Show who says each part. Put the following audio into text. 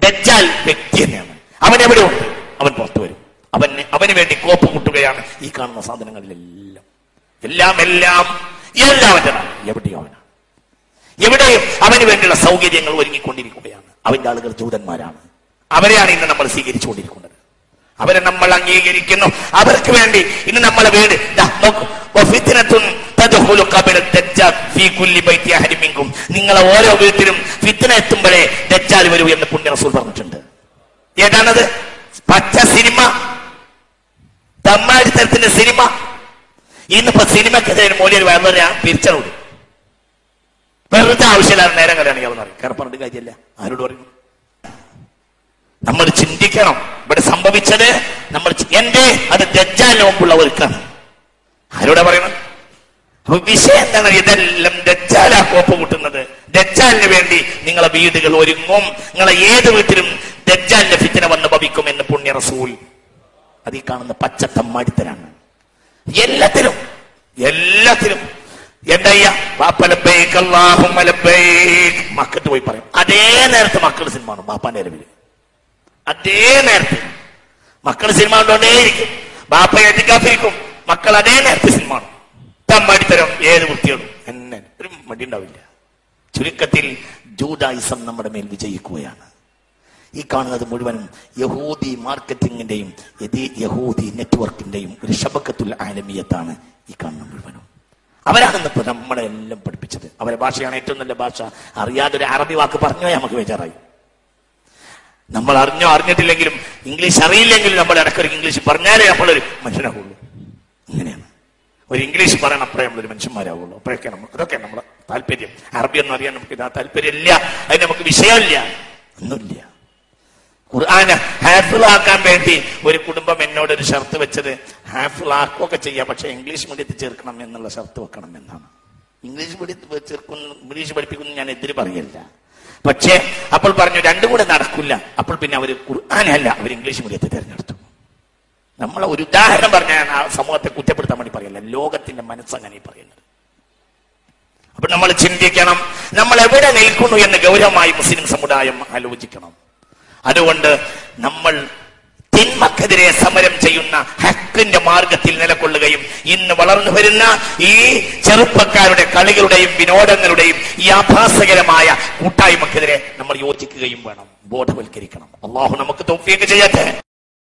Speaker 1: ദജ്ജാൽ വ്യക്തി തന്നെയാണ് അവൻ എവിടെയുണ്ട് അവൻ പുറത്തു വരും അവൻ അവന് വേണ്ടി കോപ്പ് കൂട്ടുകയാണ് ഈ കാണുന്ന സാധനങ്ങളിലെല്ലാം എല്ലാം എല്ലാം എല്ലാം അവൻ്റെതാണ് എവിടെയോ അവനാണ് എവിടെയും അവന് വേണ്ടിയുള്ള സൗകര്യങ്ങൾ ഒരുങ്ങിക്കൊണ്ടിരിക്കുകയാണ് അവന്റെ ആളുകൾ ജൂതന്മാരാണ് അവരെയാണ് ഇന്ന് നമ്മൾ സ്വീകരിച്ചുകൊണ്ടിരിക്കുന്നത് അവരെ നമ്മൾ അംഗീകരിക്കുന്നു അവർക്ക് വേണ്ടി ഇന്ന് നമ്മളെ വീട് ദാ നോക്കൂ. വഫിത്നത്തുൻ തദ്ഖുലു ഖബല ദജ്ജാൽ ഫീ കുല്ലി ബൈത്തി അഹദി മിൻകും. നിങ്ങളെ ഓരോ വീട്ടിലും ഫിത്ന എത്തുമ്പോഴേ ദജ്ജാൽ വരൂ എന്ന് പുണ്യ റസൂൽ പറഞ്ഞിട്ടുണ്ട് ഏതാണത് പച്ച സിനിമ തമ്മാടിത്തരത്തിന്റെ സിനിമ ഇന്നിപ്പോ സിനിമക്കെതിരെ മൂല്യം വേറെ പിരിച്ചോട് വെറുതെ ആവശ്യമില്ലാതെ നേരം കല്യാണം അവൻ പറയും കാരണം പറഞ്ഞിട്ട് കാര്യമില്ല ആരോട് പറയുന്നു നമ്മൾ ചിന്തിക്കണം ഇവിടെ സംഭവിച്ചത് നമ്മൾ ചി- എന്റെ അത് ദജ്ജാലിന് മുമ്പുള്ളവർക്കാണ് ആരോടാ പറയണം അപ്പൊ വിഷയം എന്താണ് ഇതെല്ലാം ദജ്ജാലാ കോപ്പ് കൂട്ടുന്നത് ദജ്ജാലിന് വേണ്ടി നിങ്ങളെ വീടുകൾ ഒരുങ്ങും നിങ്ങളെ ഏത് വീട്ടിലും ദജ്ജാലിന്റെ ഫിത്തിന വന്ന് ഭവിക്കും എന്ന് പുണ്യ റസൂൽ അത് ഈ കാണുന്ന പച്ചത്തമ്മാടിത്തരാണ് എല്ലാത്തിലും എല്ലാത്തിലും എന്തയ്യ ബാപ്പലബേക്ക് അല്ലാഹുമ്മലബേക്ക് മക്കത്ത് പോയി പറയും അതേ നേരത്തെ മക്കൾ സിനിമ ആണ് ബാപ്പാന്റെ അരവില് അതേ നേരത്തെ മക്കൾ സിനിമ കണ്ടോണ്ടേയിരിക്കും ബാപ്പ എത്തിക്കാത്തിരിക്കും മക്കൾ അതേ നേരത്തെ സിനിമ ആണ് തമ്മടിത്തരം ഏത് വൃത്തിയോടും എന്നെ ഒരു മടി ഉണ്ടാവില്ല ചുരുക്കത്തിൽ ജൂഡായിസം നമ്മുടെ മേൽ വിജയിക്കുകയാണ് ഈ കാണുന്നത് മുഴുവനും യഹൂദി മാർക്കറ്റിംഗിന്റെയും യതി- യഹൂദി നെറ്റ്വർക്കിന്റെയും ഒരു ശബക്കത്തുൽ ആലമീയത്താണ് ഈ കാണുന്ന മുഴുവനും അവരാണ് ഇന്നിപ്പോ നമ്മളെ എല്ലാം പഠിപ്പിച്ചത് അവരെ ഭാഷയാണ് ഏറ്റവും നല്ല ഭാഷ അറിയാതെ ഒരു അറബി വാക്ക് പറഞ്ഞോ നമുക്ക് ബേജാറായി നമ്മൾ അറിഞ്ഞോ അറിഞ്ഞിട്ടില്ലെങ്കിലും ഇംഗ്ലീഷ് അറിയില്ലെങ്കിലും നമ്മൾ ഇടയ്ക്കൊരു ഇംഗ്ലീഷ് പറഞ്ഞാലേ നമ്മളൊരു മനുഷ്യനാവുള്ളൂ അങ്ങനെയാണ് ഒരു ഇംഗ്ലീഷ് പറയണം അപ്പോഴേ നമ്മളൊരു മനുഷ്യന്മാരാവുള്ളൂ അപ്പോഴൊക്കെ നമ്മൾ അതൊക്കെ നമ്മുടെ താല്പര്യം അറബി ഒന്നും അറിയാൻ നമുക്ക് ഇതാ താല്പര്യമില്ല അതിന് നമുക്ക് വിഷയമില്ല ഒന്നുമില്ല ഖുർആന് ഹാഫിളാക്കാൻ വേണ്ടി ഒരു കുടുംബം എന്നോട് ഒരു ഷർത്ത് വെച്ചത് ഹാഫിളാക്കുകയൊക്കെ ചെയ്യാം പക്ഷെ ഇംഗ്ലീഷ് മീഡിയത്തിൽ ചേർക്കണം എന്നുള്ള ഷർത്ത് വെക്കണം എന്നാണ് ഇംഗ്ലീഷ് മീഡിയത്തിൽ ചേർക്കുന്നു ഇംഗ്ലീഷ് പഠിപ്പിക്കുന്നു ഞാൻ എതിര് പറയില്ല പക്ഷേ അപ്പോൾ പറഞ്ഞു രണ്ടും കൂടെ നടക്കില്ല അപ്പോൾ പിന്നെ അവർ ഖുർആനല്ല അവർ ഇംഗ്ലീഷ് മീഡിയത്തെ തിരഞ്ഞെടുത്തു നമ്മളെ ഒരു ഉദാഹരണം പറഞ്ഞ ഞാൻ ആ സമൂഹത്തെ കുറ്റപ്പെടുത്താൻ വേണ്ടി പറയല്ല ലോകത്തിന്റെ മനസ്സങ്ങനെ ഈ പറയുന്നത് അപ്പൊ നമ്മൾ ചിന്തിക്കണം നമ്മൾ എവിടെ നിൽക്കുന്നു എന്ന് ഗൗരവമായി മുസ്ലിം സമുദായം ആലോചിക്കണം അതുകൊണ്ട് നമ്മൾ തിന്മക്കെതിരെ സമരം ചെയ്യുന്ന ഹക്കിന്റെ മാർഗത്തിൽ നിലകൊള്ളുകയും ഇന്ന് വളർന്നു വരുന്ന ഈ ചെറുപ്പക്കാരുടെ കളികളുടെയും വിനോദങ്ങളുടെയും ഈ ആഭാസകരമായ കൂട്ടായ്മക്കെതിരെ നമ്മൾ യോജിക്കുകയും വേണം ബോധവൽക്കരിക്കണം അള്ളാഹു നമുക്ക് തോഫിയൊക്കെ ചെയ്യട്ടെ